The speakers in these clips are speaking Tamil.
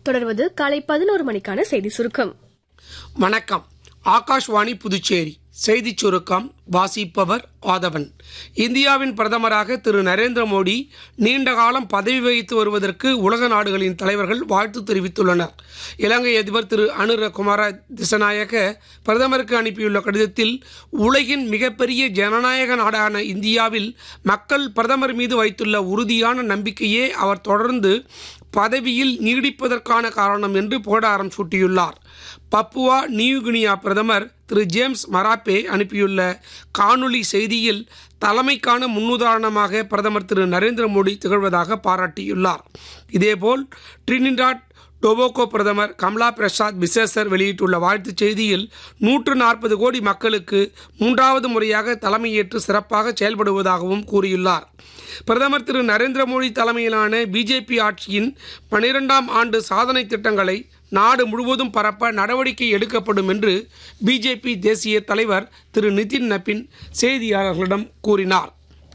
தொடர்வது காலை பதினோரு மணிக்கான செய்தி சுருக்கம் வணக்கம் ஆகாஷ்வாணி புதுச்சேரி செய்திச் சுருக்கம் வாசிப்பவர் ஆதவன் இந்தியாவின் பிரதமராக திரு நரேந்திர மோடி நீண்ட காலம் பதவி வகித்து வருவதற்கு உலக நாடுகளின் தலைவர்கள் வாழ்த்து தெரிவித்துள்ளனர் இலங்கை அதிபர் திரு அனுர குமார திசநாயக பிரதமருக்கு அனுப்பியுள்ள கடிதத்தில் உலகின் மிகப்பெரிய ஜனநாயக நாடான இந்தியாவில் மக்கள் பிரதமர் மீது வைத்துள்ள உறுதியான நம்பிக்கையே அவர் தொடர்ந்து பதவியில் நீடிப்பதற்கான காரணம் என்று புகழாரம் சூட்டியுள்ளார் பப்புவா நியூகினியா பிரதமர் திரு ஜேம்ஸ் மராப்பே அனுப்பியுள்ள காணொளி செய்தியில் தலைமைக்கான முன்னுதாரணமாக பிரதமர் திரு நரேந்திர மோடி திகழ்வதாக பாராட்டியுள்ளார் இதேபோல் ட்ரினிடாட் டொபோகோ பிரதமர் கமலா பிரசாத் பிசேசர் வெளியிட்டுள்ள வாழ்த்துச் செய்தியில் நூற்று நாற்பது கோடி மக்களுக்கு மூன்றாவது முறையாக தலைமையேற்று சிறப்பாக செயல்படுவதாகவும் கூறியுள்ளார் பிரதமர் திரு நரேந்திர மோடி தலைமையிலான பிஜேபி ஆட்சியின் பனிரெண்டாம் ஆண்டு சாதனை திட்டங்களை நாடு முழுவதும் பரப்ப நடவடிக்கை எடுக்கப்படும் என்று பிஜேபி தேசிய தலைவர் திரு நிதின் நபின் செய்தியாளர்களிடம் கூறினார்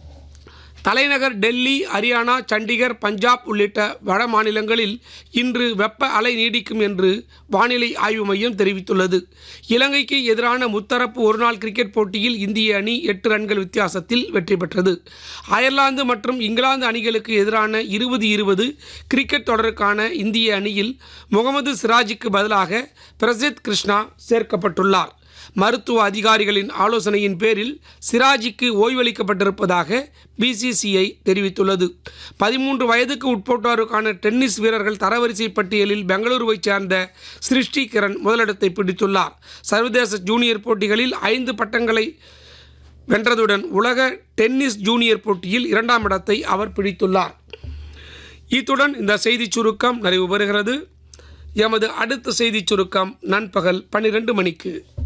தலைநகர் டெல்லி ஹரியானா சண்டிகர் பஞ்சாப் உள்ளிட்ட வட மாநிலங்களில் இன்று வெப்ப அலை நீடிக்கும் என்று வானிலை ஆய்வு மையம் தெரிவித்துள்ளது இலங்கைக்கு எதிரான முத்தரப்பு ஒருநாள் கிரிக்கெட் போட்டியில் இந்திய அணி எட்டு ரன்கள் வித்தியாசத்தில் வெற்றி பெற்றது அயர்லாந்து மற்றும் இங்கிலாந்து அணிகளுக்கு எதிரான இருபது இருபது கிரிக்கெட் தொடருக்கான இந்திய அணியில் முகமது சிராஜுக்கு பதிலாக பிரசித் கிருஷ்ணா சேர்க்கப்பட்டுள்ளார் மருத்துவ அதிகாரிகளின் ஆலோசனையின் பேரில் சிராஜிக்கு ஓய்வளிக்கப்பட்டிருப்பதாக பிசிசிஐ தெரிவித்துள்ளது பதிமூன்று வயதுக்கு உட்பட்டோருக்கான டென்னிஸ் வீரர்கள் தரவரிசை பட்டியலில் பெங்களூருவைச் சேர்ந்த சிருஷ்டி கிரண் முதலிடத்தை பிடித்துள்ளார் சர்வதேச ஜூனியர் போட்டிகளில் ஐந்து பட்டங்களை வென்றதுடன் உலக டென்னிஸ் ஜூனியர் போட்டியில் இரண்டாம் இடத்தை அவர் பிடித்துள்ளார் இத்துடன் இந்த செய்திச் சுருக்கம் நிறைவு பெறுகிறது எமது அடுத்த செய்திச் சுருக்கம் நண்பகல் பன்னிரண்டு மணிக்கு